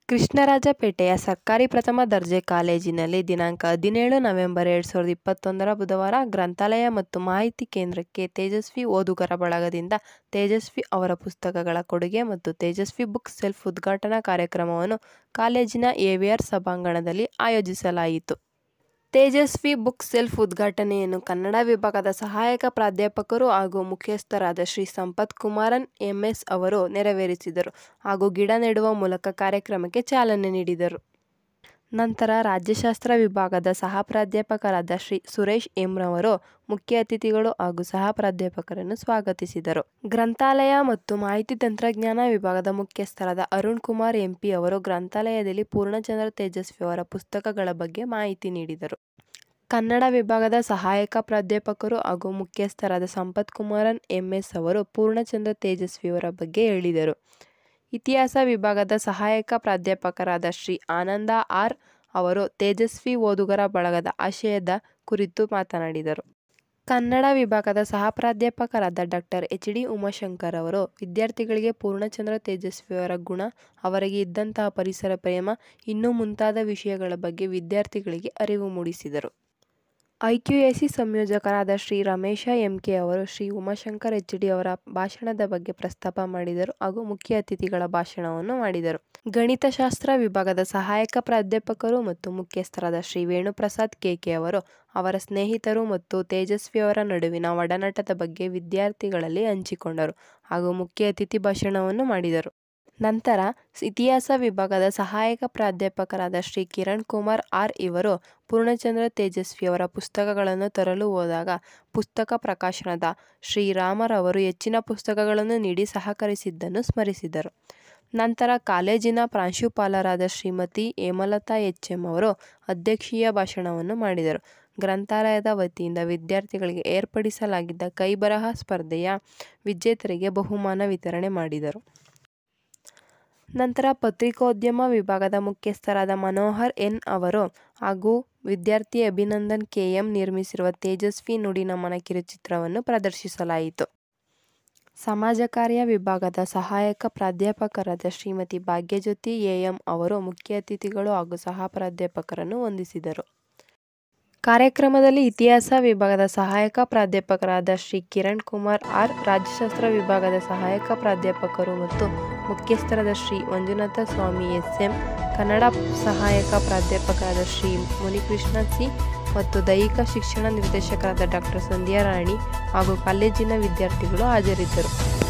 ಕೃಷ್ಣರಾಜಪೇಟೆಯ ಸರ್ಕಾರಿ ಪ್ರಥಮ ದರ್ಜೆ ಕಾಲೇಜಿನಲ್ಲಿ ದಿನಾಂಕ ಹದಿನೇಳು ನವೆಂಬರ್ ಎರಡು ಸಾವಿರದ ಇಪ್ಪತ್ತೊಂದರ ಬುಧವಾರ ಗ್ರಂಥಾಲಯ ಮತ್ತು ಮಾಹಿತಿ ಕೇಂದ್ರಕ್ಕೆ ತೇಜಸ್ವಿ ಓದುಗರ ಬಳಗದಿಂದ ತೇಜಸ್ವಿ ಅವರ ಪುಸ್ತಕಗಳ ಕೊಡುಗೆ ಮತ್ತು ತೇಜಸ್ವಿ ಬುಕ್ ಸೆಲ್ಫ್ ಉದ್ಘಾಟನಾ ಕಾರ್ಯಕ್ರಮವನ್ನು ಕಾಲೇಜಿನ ಎವಿಆರ್ ಸಭಾಂಗಣದಲ್ಲಿ ಆಯೋಜಿಸಲಾಯಿತು. ತೇಜಸ್ವಿ ಬುಕ್ ಸೆಲ್ಫ್ ಉದ್ಘಾಟನೆಯನ್ನು ಕನ್ನಡ ವಿಭಾಗದ ಸಹಾಯಕ ಪ್ರಾಧ್ಯಾಪಕರು ಹಾಗೂ ಮುಖ್ಯಸ್ಥರಾದ ಶ್ರೀ ಸಂಪತ್ ಕುಮಾರನ್ ಎಂಎಸ್ ಅವರು ನೆರವೇರಿಸಿದರು ಹಾಗೂ ಗಿಡ ನೆಡುವ ಮೂಲಕ ಕಾರ್ಯಕ್ರಮಕ್ಕೆ ಚಾಲನೆ ನೀಡಿದರು. ನಂತರ ರಾಜ್ಯಶಾಸ್ತ್ರ ವಿಭಾಗದ ಸಹ ಪ್ರಾಧ್ಯಾಪಕರಾದ ಶ್ರೀ ಸುರೇಶ್ ಎಂರವರು ಮುಖ್ಯ ಅತಿಥಿಗಳು ಹಾಗೂ ಸಹ ಪ್ರಾಧ್ಯಾಪಕರನ್ನು ಸ್ವಾಗತಿಸಿದರು. ಗ್ರಂಥಾಲಯ ಮತ್ತು ಮಾಹಿತಿ ತಂತ್ರಜ್ಞಾನ ವಿಭಾಗದ ಮುಖ್ಯಸ್ಥರಾದ ಅರುಣ್ ಕುಮಾರ್ ಎಂಪಿ ಅವರು ಗ್ರಂಥಾಲಯದಲ್ಲಿ ಪೂರ್ಣಚಂದ್ರ ತೇಜಸ್ವಿ ಅವರ ಪುಸ್ತಕಗಳ ಬಗ್ಗೆ ಮಾಹಿತಿ ನೀಡಿದರು. ಕನ್ನಡ ವಿಭಾಗದ ಸಹಾಯಕ ಪ್ರಾಧ್ಯಾಪಕರು ಹಾಗೂ ಮುಖ್ಯಸ್ಥರಾದ ಸಂಪತ್ ಕುಮಾರನ್ ಎಂಎಸ್ ಅವರು ಪೂರ್ಣಚಂದ್ರ ತೇಜಸ್ವಿಯವರ ಬಗ್ಗೆ ಹೇಳಿದರು. ಇತಿಹಾಸ ವಿಭಾಗದ ಸಹಾಯಕ ಪ್ರಾಧ್ಯಾಪಕರಾದ ಶ್ರೀ ಆನಂದ ಆರ್ ಅವರು ತೇಜಸ್ವಿ ಓದುಗರ ಬಳಗದ ಆಶಯದ ಕುರಿತು ಮಾತನಾಡಿದರು. ಕನ್ನಡ ವಿಭಾಗದ ಸಹ ಪ್ರಾಧ್ಯಾಪಕರಾದ ಡಾಕ್ಟರ್ ಎಚ್. ಡಿ. ಉಮಾಶಂಕರ್ ಅವರು ವಿದ್ಯಾರ್ಥಿಗಳಿಗೆ ಪೂರ್ಣಚಂದ್ರ ತೇಜಸ್ವಿಯವರ ಗುಣ, ಅವರಿಗೆ ಇದ್ದಂತಹ ಪರಿಸರ ಪ್ರೇಮ ಇನ್ನೂ ಮುಂತಾದ ವಿಷಯಗಳ ಬಗ್ಗೆ ವಿದ್ಯಾರ್ಥಿಗಳಿಗೆ ಅರಿವು ಮೂಡಿಸಿದರು. ಐಕ್ಯೂಎಸಿ ಸಂಯೋಜಕರಾದ ಶ್ರೀ ರಮೇಶ ಎಂ. ಕೆ. ಅವರು ಶ್ರೀ ಉಮಾಶಂಕರ್ ಎಚ್. ಡಿ. ಅವರ ಭಾಷಣದ ಬಗ್ಗೆ ಪ್ರಸ್ತಾಪ ಮಾಡಿದರು ಹಾಗೂ ಮುಖ್ಯ ಅತಿಥಿಗಳ ಭಾಷಣವನ್ನು ಮಾಡಿದರು. ಗಣಿತಶಾಸ್ತ್ರ ವಿಭಾಗದ ಸಹಾಯಕ ಪ್ರಾಧ್ಯಾಪಕರು ಮತ್ತು ಮುಖ್ಯಸ್ಥರಾದ ಶ್ರೀ ವೇಣುಪ್ರಸಾದ್ ಕೆ. ಕೆ. ಅವರು ಅವರ ಸ್ನೇಹಿತರು ಮತ್ತು ತೇಜಸ್ವಿಯವರ ನಡುವಿನ ಒಡನಾಟದ ಬಗ್ಗೆ ವಿದ್ಯಾರ್ಥಿಗಳಲ್ಲಿ ಹಂಚಿಕೊಂಡರು ಹಾಗೂ ಮುಖ್ಯ ಅತಿಥಿ ಭಾಷಣವನ್ನು ಮಾಡಿದರು. ನಂತರ ಇತಿಹಾಸ ವಿಭಾಗದ ಸಹಾಯಕ ಪ್ರಾಧ್ಯಾಪಕರಾದ ಶ್ರೀ ಕಿರಣ್ ಕುಮಾರ್ ಆರ್ ಇವರು ಪೂರ್ಣಚಂದ್ರ ತೇಜಸ್ವಿಯವರ ಪುಸ್ತಕಗಳನ್ನು ತರಲು ಹೋದಾಗ ಪುಸ್ತಕ ಪ್ರಕಾಶನದ ಶ್ರೀ ರಾಮರವರು ಹೆಚ್ಚಿನ ಪುಸ್ತಕಗಳನ್ನು ನೀಡಿ ಸಹಕರಿಸಿದ್ದನ್ನು ಸ್ಮರಿಸಿದರು. ನಂತರ ಕಾಲೇಜಿನ ಪ್ರಾಂಶುಪಾಲರಾದ ಶ್ರೀಮತಿ ಹೇಮಲತಾ ಎಚ್. ಎಂ. ಅವರು ಅಧ್ಯಕ್ಷೀಯ ಭಾಷಣವನ್ನು ಮಾಡಿದರು. ಗ್ರಂಥಾಲಯದ ವತಿಯಿಂದ ವಿದ್ಯಾರ್ಥಿಗಳಿಗೆ ಏರ್ಪಡಿಸಲಾಗಿದ್ದ ಕೈಬರಹ ಸ್ಪರ್ಧೆಯ ವಿಜೇತರಿಗೆ ಬಹುಮಾನ ವಿತರಣೆ ಮಾಡಿದರು. ನಂತರ ಪತ್ರಿಕೋದ್ಯಮ ವಿಭಾಗದ ಮುಖ್ಯಸ್ಥರಾದ ಮನೋಹರ್ ಎನ್ ಅವರು ಹಾಗೂ ವಿದ್ಯಾರ್ಥಿ ಅಭಿನಂದನ್ ಕೆ. ಎಂ. ನಿರ್ಮಿಸಿರುವ ತೇಜಸ್ವಿ ನುಡಿನಮನ ಕಿರುಚಿತ್ರವನ್ನು ಪ್ರದರ್ಶಿಸಲಾಯಿತು. ಸಮಾಜಕಾರ್ಯ ವಿಭಾಗದ ಸಹಾಯಕ ಪ್ರಾಧ್ಯಾಪಕರಾದ ಶ್ರೀಮತಿ ಭಾಗ್ಯಜ್ಯೋತಿ ಎ. ಎಂ. ಅವರು ಮುಖ್ಯ ಅತಿಥಿಗಳು ಹಾಗೂ ಸಹ ಪ್ರಾಧ್ಯಾಪಕರನ್ನು ವಂದಿಸಿದರು. ಕಾರ್ಯಕ್ರಮದಲ್ಲಿ ಇತಿಹಾಸ ವಿಭಾಗದ ಸಹಾಯಕ ಪ್ರಾಧ್ಯಾಪಕರಾದ ಶ್ರೀ ಕಿರಣ್ ಕುಮಾರ್ ಆರ್, ರಾಜ್ಯಶಾಸ್ತ್ರ ವಿಭಾಗದ ಸಹಾಯಕ ಪ್ರಾಧ್ಯಾಪಕರು ಮತ್ತು ಮುಖ್ಯಸ್ಥರಾದ ಶ್ರೀ ಮಂಜುನಾಥ ಸ್ವಾಮಿ ಎಸ್. ಎಂ., ಕನ್ನಡ ಸಹಾಯಕ ಪ್ರಾಧ್ಯಾಪಕರಾದ ಶ್ರೀ ಮುನಿಕೃಷ್ಣ ಸಿ. ಮತ್ತು ದೈಹಿಕ ಶಿಕ್ಷಣ ನಿರ್ದೇಶಕರಾದ ಡಾಕ್ಟರ್ ಸಂಧ್ಯಾರಾಣಿ ಹಾಗೂ ಕಾಲೇಜಿನ ವಿದ್ಯಾರ್ಥಿಗಳು ಹಾಜರಿದ್ದರು.